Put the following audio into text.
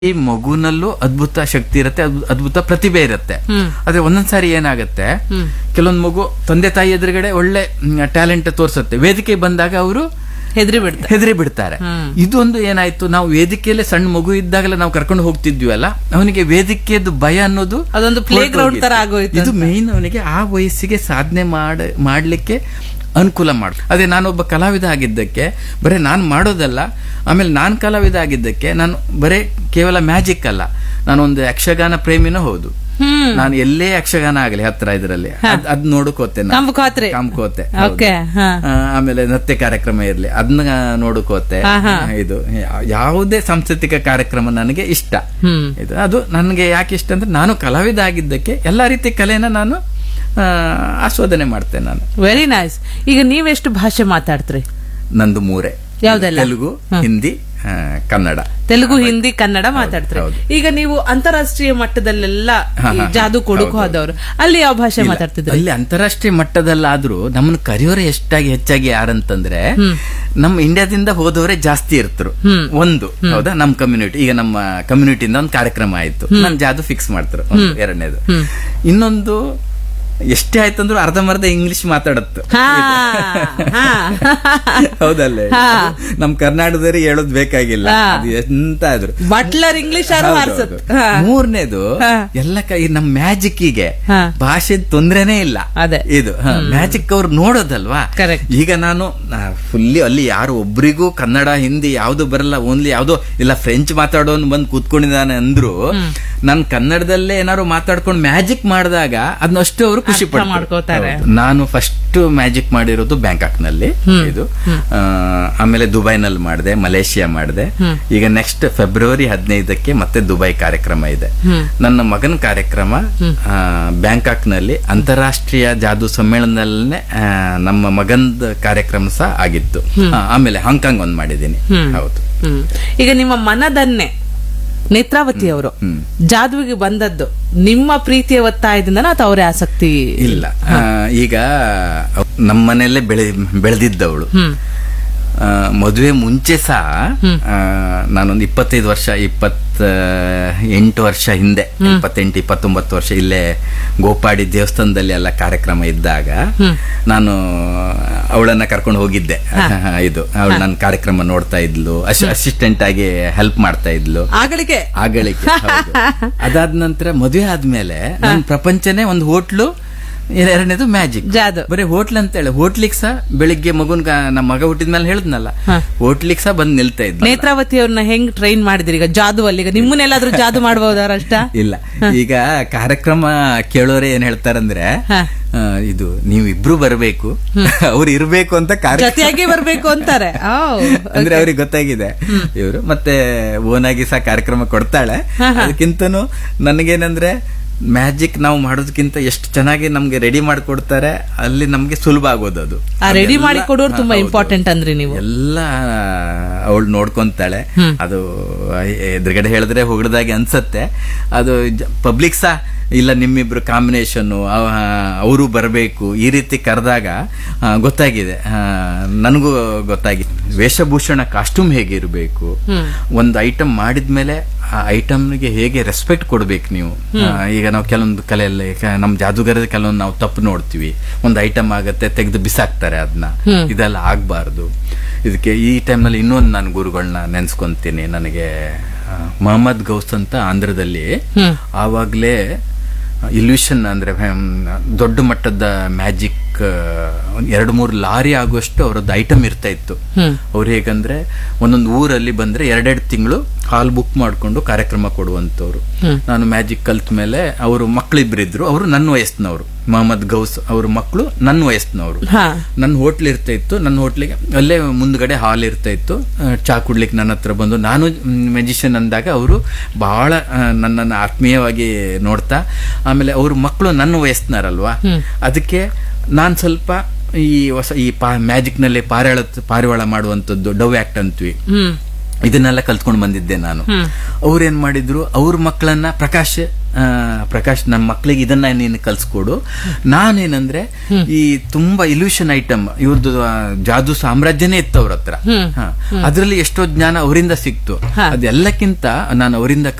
ಈ ಮಗುನಲ್ಲೂ ಅದ್ಭುತ ಶಕ್ತಿ ಇರುತ್ತೆ ಅದ್ಭು- ಅದ್ಭುತ ಪ್ರತಿಭೆ ಇರುತ್ತೆ ಹ್ಮ್. ಆದ್ರೆ ಒಂದೊಂದ್ಸಾರಿ ಏನಾಗುತ್ತೆ ಹ್ಮ್. ಕೆಲವೊಂದು ಮಗು ತಂದೆ ತಾಯಿ ಎದುರುಗಡೆ ಒಳ್ಳೆ ಟ್ಯಾಲೆಂಟ್ ತೋರಿಸುತ್ತೆ ವೇದಿಕೆ ಬಂದಾಗ ಅವರು ಹೆದರಿ ಬಿಡ್ತಾರೆ ಹೆದರಿ ಬಿಡ್ತಾರೆ ಹ್ಮ್. ಇದೊಂದು ಏನಾಯ್ತು ನಾವು ವೇದಿಕೆಯಲ್ಲೇ ಸಣ್ಣ ಮಗು ಇದ್ದಾಗಲೇ ನಾವು ಕರ್ಕೊಂಡು ಹೋಗ್ತಿದ್ವಿಯಲ್ಲ ಅವನಿಗೆ ವೇದಿಕೆಯದು ಭಯ ಅನ್ನೋದು ಅದೊಂದು playground ಹೊರ್ಟೋಗಿತ್ತು. ತರ ಆಗೋಯ್ತು ಇದು ಅಂತ. ಮೇನ್ ಅವನಿಗೆ ಆ ವಯಸ್ಸಿಗೆ ಸಾಧನೆ ಮಾಡ ಮಾಡ್ಲಿಕ್ಕೆ ಅನುಕೂಲ ಮಾಡ ಅದೇ ನಾನೊಬ್ಬ ಕಲಾವಿದ ಆಗಿದ್ದಕ್ಕೆ ಬರೀ ನಾನು ಮಾಡೋದಲ್ಲ ಆಮೇಲೆ ನಾನು ಕಲಾವಿದ ಆಗಿದ್ದಕ್ಕೆ ನಾನು ಬರೇ ಕೇವಲ ಮ್ಯಾಜಿಕ್ ಅಲ್ಲ ನಾನೊಂದು ಯಕ್ಷಗಾನ ಪ್ರೇಮಿನೂ ಹೌದು ಹ್ಮ್ ನಾನು ಎಲ್ಲೇ ಯಕ್ಷಗಾನ ಆಗಲಿ ಹತ್ರ ಇದರಲ್ಲಿ ಅದ್- ಅದ್ ನೋಡಕೋತೆ ನಾನು. ಕಂಬಕೋತ್ರಿ. ಕಂಬಕೋತೆ Okay, ಹಾ. ಆ, ಆಮೇಲೆ ನೃತ್ಯ ಕಾರ್ಯಕ್ರಮ ಇರ್ಲಿ ಅದನ್ನ ನೋಡಕೋತೆ ಹಾ, ಹಾ. ಇದು ಯಾ- ಯಾವುದೇ ಸಾಂಸ್ಕೃತಿಕ ಕಾರ್ಯಕ್ರಮ ನನಗೆ ಇಷ್ಟ ಹ್ಮ್ ಇದು ಅದು ನನಗೆ ಯಾಕೆ ಇಷ್ಟ ಅಂದ್ರೆ ನಾನು ಕಲಾವಿದ ಆಗಿದ್ದಕ್ಕೆ ಎಲ್ಲಾ ರೀತಿ ಕಲೆನ ನಾನು ಆ, ಆಸ್ವಾದನೆ ಮಾಡ್ತೇನೆ ನಾನು ವೆರಿ ನೈಸ್ ಈಗ ನೀವೆಷ್ಟು ಭಾಷೆ ಮಾತಾಡ್ತೀರಿ ನಂದು ಮೂರೇ ಯಾವ್ದೆಲ್ಲ? ತೆಲುಗು ಹಿಂದಿ ಆ, ಕನ್ನಡ ತೆಲುಗು ಹಿಂದಿ ಕನ್ನಡ ಮಾತಾಡ್ತೀರಿ ಹೌದು. ಈಗ ನೀವು ಅಂತಾರಾಷ್ಟ್ರೀಯ ಮಟ್ಟದಲ್ಲೆಲ್ಲ ಹಾ, ಈ ಹಾ. ಜಾದು ಕೊಡುಕು ಹೌದು. ಹೋದವರು ಅಲ್ಲಿ ಯಾವ ಭಾಷೆ ಇಲ್ಲ, ಮಾತಾಡ್ತಿದ್ರಿ ಅಲ್ಲಿ ಅಂತಾರಾಷ್ಟ್ರೀಯ ಮಟ್ಟದಲ್ಲಾದ್ರೂ ನಮ್ಮನ್ನ ಕರೆಯೋರೆ ಎಷ್ಟಾಗಿ ಹೆಚ್ಚಾಗಿ ಯಾರಂತಂದ್ರೆ ನಮ್ಮ ಇಂಡಿಯಾದಿಂದ ಹೋದವರೇ ಜಾಸ್ತಿ ಇರ್ತರು ಹ್ಮ್. ಒಂದು ಹೌದಾ ನಮ್ಮ ಕಮ್ಯುನಿಟಿ ಈಗ ನಮ್ಮ ಕಮ್ಯುನಿಟಿಯಿಂದ ಒಂದು ಕಾರ್ಯಕ್ರಮ ಆಯ್ತು ನನ್ ಜಾದು ಫಿಕ್ಸ್ ಮಾಡ್ತಾರೆ ಒಂದು ಎರಡನೇದು ಹ್ಮ್. ಇನ್ನೊಂದು ಎಷ್ಟೇ ಆಯ್ತಂದ್ರು ಅರ್ಧಂಬರ್ಧ ಇಂಗ್ಲಿಷ್ ಮಾತಾಡತ್ತು ಹಾ, ಹಾ. ಹೌದಲ್ಲೇ ಹಾ. ಅದು ನಮ್ ಕರ್ನಾಟಕದವ್ರಿಗೆ ಹೇಳೋದ್ ಬೇಕಾಗಿಲ್ಲ ಹಾ. ಅದು ಎಂತ ಆದ್ರು ಬಟ್ಲರ್ ಇಂಗ್ಲಿಷ್ ಆರು ಹೌದು, ವಾರ್ಸತ್ ಹೌದು. ಮೂರನೇದು ಹಾ. ಎಲ್ಲ ಕ- ಈ ನಮ್ ಮ್ಯಾಜಿಕ್ಕಿಗೆ ಹಾ. ಭಾಷೆ ತೊಂದ್ರೆನೇ ಇಲ್ಲ ಅದೇ. ಇದು ಮ್ಯಾಜಿಕ್ ಅವ್ರು ನೋಡೋದಲ್ವಾ Correct. ಈಗ ನಾನು ಫುಲ್ಲಿ ಅಲ್ಲಿ ಯಾರು ಒಬ್ರಿಗೂ ಕನ್ನಡ ಹಿಂದಿ ಯಾವ್ದು ಬರಲ್ಲ ಓನ್ಲಿ ಯಾವ್ದೋ ಇಲ್ಲ ಫ್ರೆಂಚ್ ಮಾತಾಡೋನ್ ಬಂದ್ ಕೂತ್ಕೊಂಡಿದ್ದಾನೆ ಅಂದ್ರು ನಾನು ಕನ್ನಡದಲ್ಲೇ ಏನಾದ್ರು ಮಾತಾಡ್ಕೊಂಡು ಮ್ಯಾಜಿಕ್ ಮಾಡಿದಾಗ ಅದನ್ನಷ್ಟು ಅವರು ಖುಷಿ ಅರ್ಥ ಮಾಡ್ಕೋತಾರೆ. ಹೌದು. ನಾನು ಫಸ್ಟ್ ಮ್ಯಾಜಿಕ್ ಮಾಡಿರೋದು ಬ್ಯಾಂಕಾಕ್ ನಲ್ಲಿ ಇದು ಆ, ಆಮೇಲೆ ದುಬೈನಲ್ಲಿ ಮಾಡಿದೆ ಮಲೇಷಿಯಾ ಮಾಡಿದೆ ಈಗ ನೆಕ್ಸ್ಟ್ ಫೆಬ್ರವರಿ ಹದಿನೈದಕ್ಕೆ ಮತ್ತೆ ದುಬೈ ಕಾರ್ಯಕ್ರಮ ಇದೆ ನನ್ನ ಮಗನ ಕಾರ್ಯಕ್ರಮ ಆ, ಬ್ಯಾಂಕಾಕ್ ನಲ್ಲಿ ಅಂತಾರಾಷ್ಟ್ರೀಯ ಜಾದು ಸಮ್ಮೇಳನದಲ್ಲೇ ಆ, ನಮ್ಮ ಮಗಂದ ಕಾರ್ಯಕ್ರಮ ಸಹ ಆಗಿತ್ತು ಆ, ಆಮೇಲೆ ಹಾಂಗ್ಕಾಂಗ್ ಒಂದ್ ಮಾಡಿದ್ದೀನಿ ಹೌದು ಹ್ಮ್ ಈಗ ನಿಮ್ಮ ಮನದನ್ನೇ ನೇತ್ರಾವತಿ ಅವರು ಹ್ಮ್. ಜಾದುವಿಗೆ ಬಂದದ್ದು ನಿಮ್ಮ ಪ್ರೀತಿಯ ಒತ್ತಾಯದಿಂದನ ಅಥವಾ ಅವರೇ ಆಸಕ್ತಿ ಇಲ್ಲ ಆ, ಈಗ ನಮ್ಮ ಮನೆಯಲ್ಲೇ ಬೆಳೆ ಬೆಳೆದಿದ್ದವಳು ಹ್ಮ್ ಆ, ಮದುವೆ ಮುಂಚೆ ಸಹ ಆ, ನಾನೊಂದು ಇಪ್ಪತ್ತೈದು ವರ್ಷ ಇಪ್ಪತ್ತ ಎಂಟು ವರ್ಷ ಹಿಂದೆ ಇಪ್ಪತ್ತೆಂಟು ಇಪ್ಪತ್ತೊಂಬತ್ತು ವರ್ಷ ಇಲ್ಲೇ ಗೋಪಾಡಿ ದೇವಸ್ಥಾನದಲ್ಲಿ ಎಲ್ಲ ಕಾರ್ಯಕ್ರಮ ಇದ್ದಾಗ ನಾನು ಅವಳನ್ನ ಕರ್ಕೊಂಡು ಹೋಗಿದ್ದೆ ಇದು ಅವಳು ನನ್ನ ಕಾರ್ಯಕ್ರಮ ನೋಡ್ತಾ ಇದ್ಲು ಅಸಿಸ್ಟೆಂಟ್ ಆಗಿ ಹೆಲ್ಪ್ ಮಾಡ್ತಾ ಇದ್ಲು ಆಗಳಿಗೆ ಆಗಳಿಕೆ ಹೌದು. ಅದಾದ ನಂತರ ಮದುವೆ ಆದ್ಮೇಲೆ ನನ್ನ ಪ್ರಪಂಚನೇ ಒಂದು ಹೋಟ್ಲು ಎರಡನೇದು ಮ್ಯಾಜಿಕ್ ಜಾದು. ಬರೀ ಹೋಟ್ಲ್ ಅಂತ ಹೇಳಿ ಹೋಟ್ಲಿಗ್ ಸಹ ಬೆಳಿಗ್ಗೆ ಮಗುನ್ ನಮ್ಮ ಮಗ ಹುಟ್ಟಿದ್ಮೇಲೆ ಹೇಳಿದ್ನಲ್ಲ ಹೋಟ್ಲಿಗ್ ಸಹ ಬಂದ್ ನಿಲ್ತಾ ಇದ್ದ ನೇತ್ರಾವತಿ ಅವ್ರನ್ನ ಹೆಂಗ್ ಟ್ರೈನ್ ಮಾಡಿದಿರಿ ಈಗ ಜಾದು ಅಲ್ಲಿ ಈಗ ನಿಮ್ಮನ್ನೆಲ್ಲಾದ್ರೂ ಜಾದು ಮಾಡಬಹುದಾರ ಅಷ್ಟ ಇಲ್ಲ ಈಗ ಕಾರ್ಯಕ್ರಮ ಕೇಳೋರೆ ಏನ್ ಹೇಳ್ತಾರಂದ್ರೆ ಹ. ಆ, ಇದು ನೀವು ಇಬ್ರು ಬರಬೇಕು ಅವ್ರು ಇರ್ಬೇಕು ಅಂತ ಕಾರ್ಯ ಜೊತೆಯಾಗಿ ಬರ್ಬೇಕು ಅಂತಾರೆ ಓ, ಅಂದ್ರೆ ಅವ್ರಿಗೆ ಗೊತ್ತಾಗಿದೆ ಇವರು ಮತ್ತೆ ಓನಾಗಿ ಸಹ ಕಾರ್ಯಕ್ರಮ ಕೊಡ್ತಾಳೆ ಅದಕ್ಕಿಂತನೂ ನನಗೇನಂದ್ರೆ ಮ್ಯಾಜಿಕ್ ನಾವು ಮಾಡೋದಕ್ಕಿಂತ ಎಷ್ಟು ಚೆನ್ನಾಗಿ ನಮ್ಗೆ ರೆಡಿ ಮಾಡಿಕೊಡ್ತಾರೆ ಅಲ್ಲಿ ನಮ್ಗೆ ಸುಲಭ ಆಗೋದು ಅದು ಆ ರೆಡಿ ಅದೆಲ್ಲ- ಮಾಡಿ ಕೊಡೋರು ತುಂಬಾ ಹೌದು. ಇಂಪಾರ್ಟೆಂಟ್ ಅಂದ್ರಿ ನೀವು ಎಲ್ಲ ಅವಳು ನೋಡ್ಕೊಂತಾಳೆ ಅದು ಎದುರುಗಡೆ ಹೇಳಿದ್ರೆ ಹೊಗಡ್ದಾಗೆ ಅನ್ಸತ್ತೆ ಅದು ಪಬ್ಲಿಕ್ ಸಹ ಇಲ್ಲ ನಿಮ್ಮಿಬ್ರು ಕಾಂಬಿನೇಷನ್ ಅವರು ಬರಬೇಕು ಈ ರೀತಿ ಕರೆದಾಗ ಗೊತ್ತಾಗಿದೆ ಆ, ನನಗೂ ಗೊತ್ತಾಗಿದೆ ವೇಷಭೂಷಣ ಕಾಸ್ಟ್ಯೂಮ್ ಹೇಗಿರಬೇಕು ಒಂದು ಐಟಮ್ ಮಾಡಿದ್ಮೇಲೆ ಆ ಐಟಮ್ಗೆ ಹೇಗೆ ರೆಸ್ಪೆಕ್ಟ್ ಕೊಡ್ಬೇಕು ನೀವು ಆ, ಈಗ ನಾವು ಕೆಲವೊಂದು ಕಲೆಯಲ್ಲಿ ಕ- ನಮ್ಮ ಜಾದೂಗರದ ಕೆಲವೊಂದು ನಾವು ತಪ್ಪು ನೋಡ್ತೀವಿ ಒಂದು ಐಟಮ್ ಆಗತ್ತೆ ತೆಗೆದು ಬಿಸಾಕ್ತಾರೆ ಅದನ್ನ ಇದೆಲ್ಲ ಆಗ್ಬಾರ್ದು ಇದಕ್ಕೆ ಈ ಟೈಮ್ನಲ್ಲಿ ಇನ್ನೊಂದು ನಾನು ಗುರುಗಳನ್ನ ನೆನ್ಸ್ಕೊಂತೀನಿ ನನಗೆ ಆ, ಮೊಹಮ್ಮದ್ ಗೌಸ್ ಅಂತ ಆಂಧ್ರದಲ್ಲಿ ಆವಾಗಲೇ ಇಲ್ಯೂಷನ್ ಅಂದ್ರೆ ಹ್ಮ್, ದೊಡ್ಡ ಮಟ್ಟದ ಮ್ಯಾಜಿಕ್ ಎರಡು ಮೂರು ಲಾರಿ ಆಗುವಷ್ಟು ಅವರದ್ದು ಐಟಮ್ ಇರ್ತಾ ಇತ್ತು ಅವ್ರು ಹೇಗಂದ್ರೆ ಒಂದೊಂದು ಊರಲ್ಲಿ ಬಂದ್ರೆ ಎರಡೆರಡು ತಿಂಗಳು ಹಾಲ್ ಬುಕ್ ಮಾಡ್ಕೊಂಡು ಕಾರ್ಯಕ್ರಮ ಕೊಡುವಂತವ್ರು ನಾನು ಮ್ಯಾಜಿಕ್ ಕಲ್ತ ಮೇಲೆ ಅವರು ಮಕ್ಕಳಿಬ್ರಿದ್ರು ಅವರು ನನ್ನ ವಯಸ್ಸಿನವರು ಮೊಹಮ್ಮದ್ ಗೌಸ್ ಅವ್ರ ಮಕ್ಕಳು ನನ್ನ ವಯಸ್ಸಿನವರು ಹಾ ನನ್ನ ಹೋಟ್ಲ್ ಇರ್ತಾ ಇತ್ತು ನನ್ನ ಹೋಟ್ಲಿಗೆ ಅಲ್ಲೇ ಮುಂದ್ಗಡೆ ಹಾಲ್ ಇರ್ತಾ ಇತ್ತು ಆ, ಚಾ ಕುಡ್ಲಿಕ್ಕೆ ನನ್ನ ಹತ್ರ ಬಂದು ನಾನು ಮೆಜಿಷಿಯನ್ ಅಂದಾಗ ಅವರು ಬಹಳ ಆ, ನನ್ನನ್ನು ಆತ್ಮೀಯವಾಗಿ ನೋಡ್ತಾ ಆಮೇಲೆ ಅವ್ರ ಮಕ್ಕಳು ನನ್ನ ವಯಸ್ಸಿನಾರಲ್ವಾ ಅದಕ್ಕೆ ನಾನು ಸ್ವಲ್ಪ ಈ ಹೊಸ ಈ ಪಾ ಮ್ಯಾಜಿಕ್ ನಲ್ಲಿ ಪಾರಿವಾಳ ಪಾರಿವಾಳ ಮಾಡುವಂತದ್ದು ಡವ್ ಆಕ್ಟ್ ಅಂತೀವಿ ಹ್ಮ್ ಇದನ್ನೆಲ್ಲ ಕಲ್ತ್ಕೊಂಡು ಬಂದಿದ್ದೆ ನಾನು ಅವ್ರೇನ್ ಮಾಡಿದ್ರು ಅವ್ರ ಮಕ್ಕಳನ್ನ ಪ್ರಕಾಶ್ ಆ, ಪ್ರಕಾಶ್ ನನ್ನ ಮಕ್ಳಿಗೆ ಇದನ್ನ ನೀನು ಕಲ್ಸ್ಕೊಡು ನಾನೇನಂದ್ರೆ ಈ ತುಂಬಾ ಇಲ್ಯೂಷನ್ ಐಟಮ್ ಇವ್ರದ್ದು ಆ, ಜಾದೂ ಸಾಮ್ರಾಜ್ಯನೇ ಇತ್ತು ಅವ್ರ ಹತ್ರ ಅದರಲ್ಲಿ ಎಷ್ಟೋ ಜ್ಞಾನ ಅವರಿಂದ ಸಿಕ್ತು ಅದೆಲ್ಲಕ್ಕಿಂತ ನಾನು ಅವರಿಂದ